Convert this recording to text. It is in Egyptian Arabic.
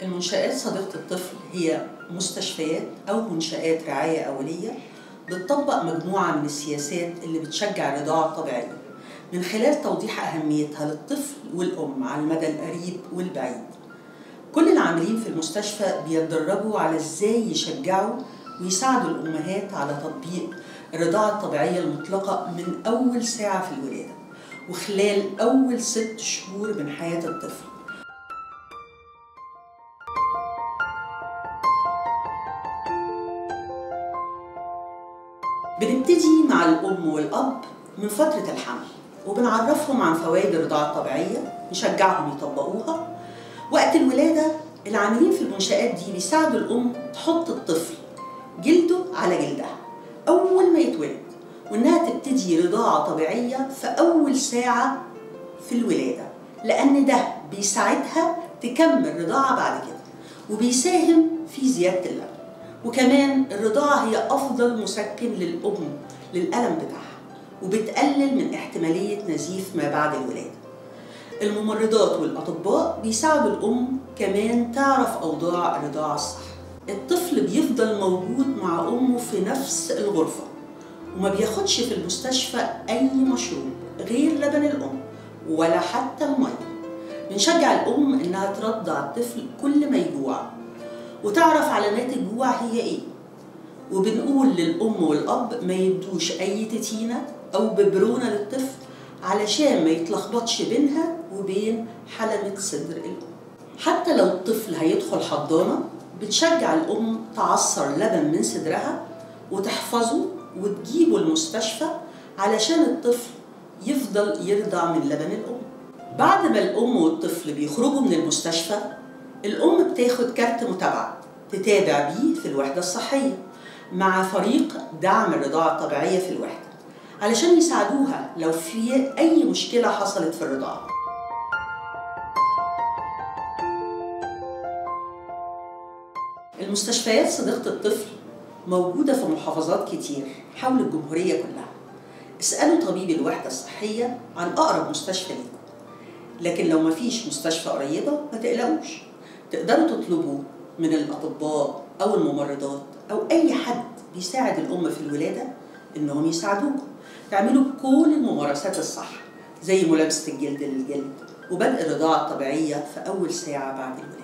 المنشآت صديقة الطفل هي مستشفيات أو منشآت رعاية أولية بتطبق مجموعة من السياسات اللي بتشجع الرضاعة الطبيعية من خلال توضيح أهميتها للطفل والأم على المدى القريب والبعيد كل العاملين في المستشفى بيتدربوا على إزاي يشجعوا ويساعدوا الأمهات على تطبيق الرضاعة الطبيعية المطلقة من أول ساعة في الولادة وخلال أول ست شهور من حياة الطفل بنبتدي مع الأم والأب من فترة الحمل وبنعرفهم عن فوائد الرضاعة الطبيعية نشجعهم يطبقوها وقت الولادة العاملين في المنشآت دي بيساعدوا الأم تحط الطفل جلده على جلدها أول ما يتولد وإنها تبتدي رضاعة طبيعية في أول ساعة في الولادة لأن ده بيساعدها تكمل رضاعة بعد كده وبيساهم في زيادة اللبن وكمان الرضاعة هي أفضل مسكن للأم للألم بتاعها وبتقلل من احتمالية نزيف ما بعد الولادة الممرضات والأطباء بيساعدوا الأم كمان تعرف أوضاع الرضاعة الصح الطفل بيفضل موجود مع أمه في نفس الغرفة وما بياخدش في المستشفى أي مشروب غير لبن الأم ولا حتى المية بنشجع الأم إنها ترضع الطفل كل ما يجوع وتعرف علامات الجوع هي إيه وبنقول للأم والأب ما يدوش أي تتينة أو ببرونة للطفل علشان ما يتلخبطش بينها وبين حلمة صدر الأم حتى لو الطفل هيدخل حضانة بتشجع الأم تعصر لبن من صدرها وتحفظه وتجيبه المستشفى علشان الطفل يفضل يرضع من لبن الأم بعد ما الأم والطفل بيخرجوا من المستشفى الأم بتاخد كارت متابعة تتابع بيه في الوحدة الصحية مع فريق دعم الرضاعة الطبيعية في الوحدة علشان يساعدوها لو في أي مشكلة حصلت في الرضاعة المستشفيات صديقة الطفل موجودة في محافظات كتير حول الجمهورية كلها اسألوا طبيب الوحدة الصحية عن أقرب مستشفى ليكم لكن لو مفيش مستشفى قريبة ما تقلقوش تقدروا تطلبوا من الأطباء أو الممرضات أو أي حد بيساعد الأم في الولادة إنهم يساعدوكم تعملوا كل الممارسات الصح زي ملابسة الجلد للجلد وبدء الرضاعة الطبيعية في أول ساعة بعد الولادة